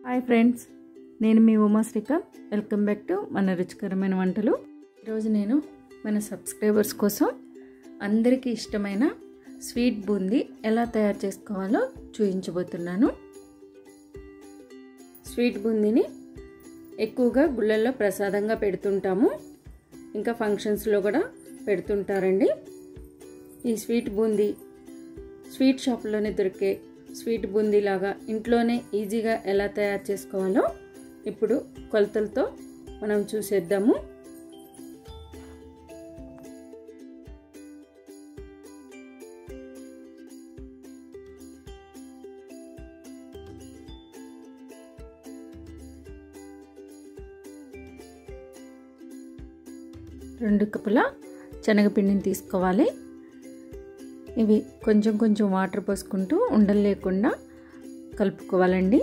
hi friends నేను మీ Umasrika welcome back to మన రుచికరమైన వంటలు ఈరోజు నేను మన సబ్స్క్రైబర్స్ కోసం అందరికీ ఇష్టమైన స్వీట్ బూందీ ఎలా తయారు చేసుకోవాలో చూపించబోతున్నాను స్వీట్ బూందీని ఎక్కువగా గుళ్ళల్లో ప్రసాదంగా పెడుతుంటాము ఇంకా ఫంక్షన్స్లో కూడా పెడుతుంటారండి ఈ స్వీట్ బూందీ స్వీట్ షాప్లోనే దొరికే స్వీట్ బూందీ లాగా ఇంట్లోనే ఈజీగా ఎలా తయారు చేసుకోవాలో ఇప్పుడు కొలతలతో మనం చూసేద్దాము రెండు కప్పుల శనగపిండిని తీసుకోవాలి ఇవి కొంచెం కొంచెం వాటర్ పోసుకుంటూ ఉండలు లేకుండా కలుపుకోవాలండి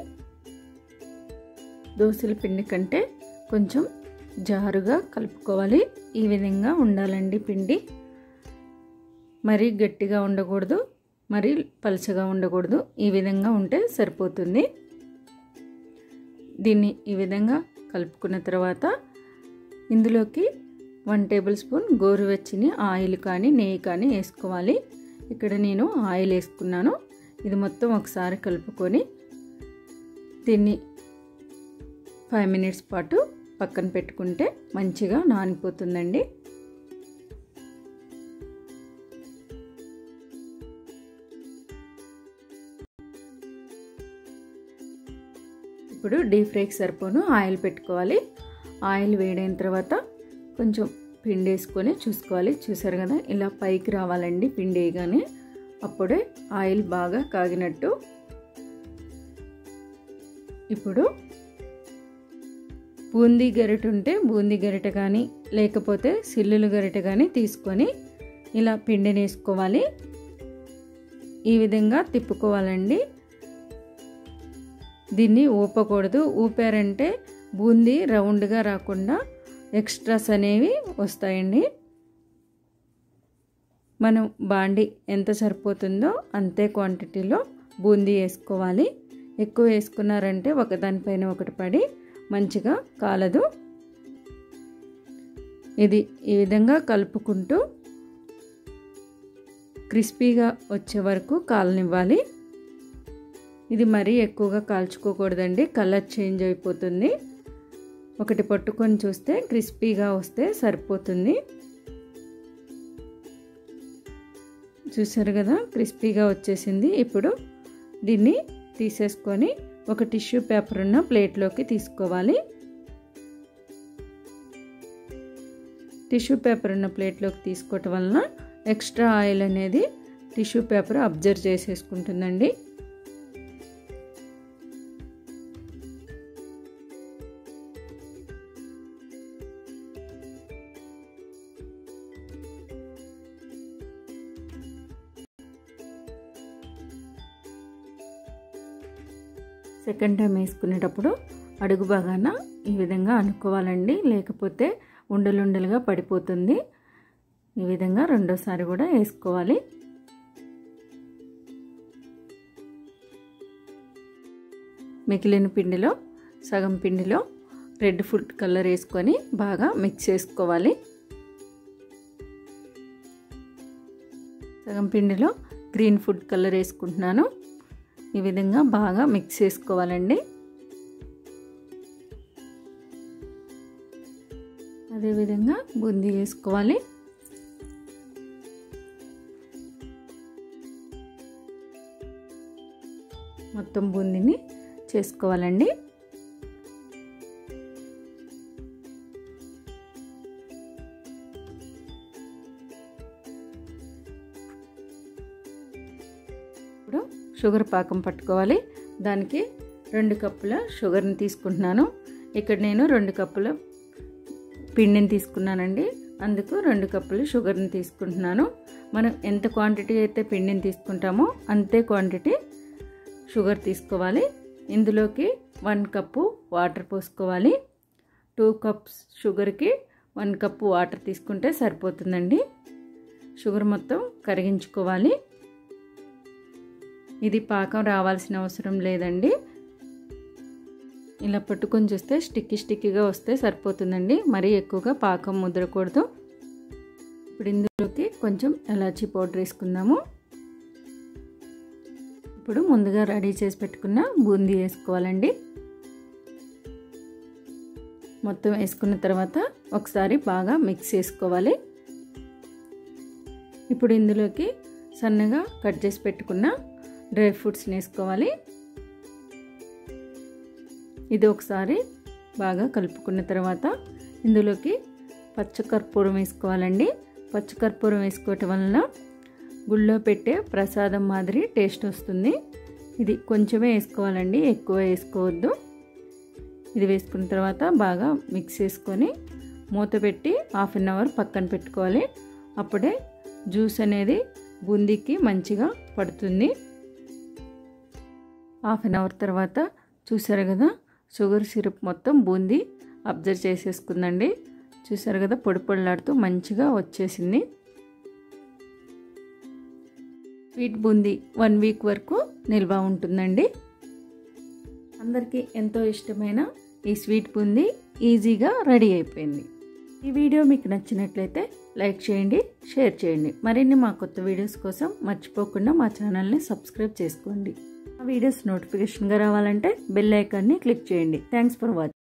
దోశల పిండి కంటే కొంచెం జారుగా కలుపుకోవాలి ఈ విధంగా ఉండాలండి పిండి మరీ గట్టిగా ఉండకూడదు మరీ పలుచగా ఉండకూడదు ఈ విధంగా ఉంటే సరిపోతుంది దీన్ని ఈ విధంగా కలుపుకున్న తర్వాత ఇందులోకి వన్ టేబుల్ స్పూన్ గోరువెచ్చని ఆయిల్ కానీ నెయ్యి కానీ వేసుకోవాలి ఇక్కడ నేను ఆయిల్ వేసుకున్నాను ఇది మొత్తం ఒకసారి కలుపుకొని దీన్ని ఫైవ్ మినిట్స్ పాటు పక్కన పెట్టుకుంటే మంచిగా నానిపోతుందండి ఇప్పుడు డీప్ ఫ్రైకి సరిపోను ఆయిల్ పెట్టుకోవాలి ఆయిల్ వేడైన తర్వాత కొంచెం పిండి వేసుకొని చూసుకోవాలి చూసారు కదా ఇలా పైకి రావాలండి పిండి వేయగానే అప్పుడే ఆయిల్ బాగా కాగినట్టు ఇప్పుడు బూందీ గరిట ఉంటే బూందీ గరిట కానీ లేకపోతే సిల్లులు గరిట కానీ తీసుకొని ఇలా పిండిని వేసుకోవాలి ఈ విధంగా తిప్పుకోవాలండి దీన్ని ఊపకూడదు ఊపారంటే బూందీ రౌండ్గా రాకుండా ఎక్స్ట్రాస్ అనేవి వస్తాయండి మనం బాండి ఎంత సరిపోతుందో అంతే క్వాంటిటీలో బూందీ వేసుకోవాలి ఎక్కువ వేసుకున్నారంటే ఒకదానిపైన ఒకటి పడి మంచిగా కాలదు ఇది ఈ విధంగా కలుపుకుంటూ క్రిస్పీగా వచ్చే వరకు కాలనివ్వాలి ఇది మరీ ఎక్కువగా కాల్చుకోకూడదండి కలర్ చేంజ్ అయిపోతుంది ఒకటి పట్టుకొని చూస్తే క్రిస్పీగా వస్తే సరిపోతుంది చూసారు కదా క్రిస్పీగా వచ్చేసింది ఇప్పుడు దీన్ని తీసేసుకొని ఒక టిష్యూ పేపర్ ఉన్న ప్లేట్లోకి తీసుకోవాలి టిష్యూ పేపర్ ఉన్న ప్లేట్లోకి తీసుకోవటం వలన ఎక్స్ట్రా ఆయిల్ అనేది టిష్యూ పేపర్ అబ్జర్వ్ చేసేసుకుంటుందండి సెకండ్ టైం వేసుకునేటప్పుడు అడుగు భాగాన ఈ విధంగా అనుకోవాలండి లేకపోతే ఉండలుండలుగా పడిపోతుంది ఈ విధంగా రెండోసారి కూడా వేసుకోవాలి మిగిలిన పిండిలో సగం పిండిలో రెడ్ ఫుడ్ కలర్ వేసుకొని బాగా మిక్స్ చేసుకోవాలి సగం పిండిలో గ్రీన్ ఫుడ్ కలర్ వేసుకుంటున్నాను ఈ విధంగా బాగా మిక్స్ చేసుకోవాలండి అదేవిధంగా బూందీ వేసుకోవాలి మొత్తం బూందీని చేసుకోవాలండి ఇప్పుడు షుగర్ పాకం పట్టుకోవాలి దానికి రెండు కప్పుల షుగర్ని తీసుకుంటున్నాను ఇక్కడ నేను రెండు కప్పుల పిండిని తీసుకున్నానండి అందుకు రెండు కప్పులు షుగర్ని తీసుకుంటున్నాను మనం ఎంత క్వాంటిటీ అయితే పిండిని తీసుకుంటామో అంతే క్వాంటిటీ షుగర్ తీసుకోవాలి ఇందులోకి వన్ కప్పు వాటర్ పోసుకోవాలి టూ కప్స్ షుగర్కి వన్ కప్పు వాటర్ తీసుకుంటే సరిపోతుందండి షుగర్ మొత్తం కరిగించుకోవాలి ఇది పాకం రావాల్సిన అవసరం లేదండి ఇలా పట్టుకొని చూస్తే స్టిక్కీ స్టిక్కీగా వస్తే సరిపోతుందండి మరీ ఎక్కువగా పాకం ముద్రకూడదు ఇప్పుడు ఇందులోకి కొంచెం ఎలాచీ పౌడర్ వేసుకుందాము ఇప్పుడు ముందుగా రెడీ చేసి పెట్టుకున్న బూందీ వేసుకోవాలండి మొత్తం వేసుకున్న తర్వాత ఒకసారి బాగా మిక్స్ చేసుకోవాలి ఇప్పుడు ఇందులోకి సన్నగా కట్ చేసి పెట్టుకున్న డ్రై ఫ్రూట్స్ని వేసుకోవాలి ఇది ఒకసారి బాగా కలుపుకున్న తర్వాత ఇందులోకి పచ్చకర్పూరం వేసుకోవాలండి పచ్చకర్పూరం వేసుకోవటం వలన గుళ్ళో పెట్టే ప్రసాదం మాదిరి టేస్ట్ వస్తుంది ఇది కొంచెమే వేసుకోవాలండి ఎక్కువ వేసుకోవద్దు ఇది వేసుకున్న తర్వాత బాగా మిక్స్ చేసుకొని మూత పెట్టి హాఫ్ అన్ అవర్ పక్కన పెట్టుకోవాలి అప్పుడే జ్యూస్ అనేది బూందీకి మంచిగా పడుతుంది హాఫ్ అన్ అవర్ తర్వాత చూసారు కదా షుగర్ సిరప్ మొత్తం బూందీ అబ్జర్వ్ చేసేసుకుందండి చూసారు కదా పొడి పొడిలాడుతూ మంచిగా వచ్చేసింది స్వీట్ బూందీ వన్ వీక్ వరకు నిల్వ ఉంటుందండి అందరికీ ఎంతో ఇష్టమైన ఈ స్వీట్ బూందీ ఈజీగా రెడీ అయిపోయింది ఈ వీడియో మీకు నచ్చినట్లయితే లైక్ చేయండి షేర్ చేయండి మరిన్ని మా కొత్త వీడియోస్ కోసం మర్చిపోకుండా మా ఛానల్ని సబ్స్క్రైబ్ చేసుకోండి ఆ వీడియోస్ నోటిఫికేషన్గా రావాలంటే బెల్ ఐకాన్ని క్లిక్ చేయండి థ్యాంక్స్ ఫర్ వాచింగ్